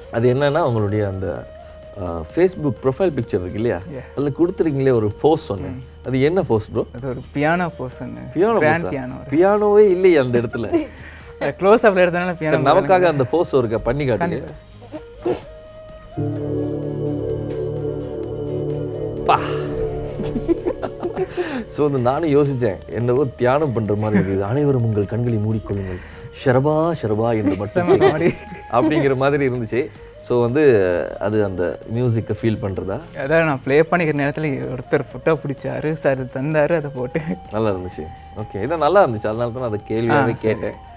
அது என்னன்னா உங்களுடைய அந்த ஃபேஸ்புக் ப்ரொஃபைல் பிக்சர் இருக்கு இல்லையா அதில் கொடுத்துருக்கீங்களே ஒரு போஸ் ஒன்று அது என்ன போஸ் ப்ரோ அது ஒரு piano portion piano grand piano பியானோவே இல்லையே அந்த இடத்துல க்ளோஸ் அப்ல எடுத்தனால பியானோ சரி, நமக்காக அந்த போஸ் ஒருக்க பண்ணி காட்டுங்க பா ஸோ வந்து நானும் யோசித்தேன் என்னவோ தியானம் பண்ணுற மாதிரி இருக்குது அனைவரும் உங்கள் கண்களை மூடிக்கொள்ளுங்கள் ஷரபா ஷரபா என்று மட்டும் மாதிரி. அப்படிங்கிற மாதிரி இருந்துச்சு ஸோ வந்து அது அந்த மியூசிக்கை ஃபீல் பண்ணுறதா அதான் நான் ப்ளே பண்ணிக்கிற நேரத்துல ஒருத்தர் ஃபோட்டோ பிடிச்சாரு சார் தந்தாரு அதை போட்டு நல்லா இருந்துச்சு ஓகே இதான் நல்லா இருந்துச்சு அதனால தான் நான் அதை கேள்வியாகவே கேட்டேன்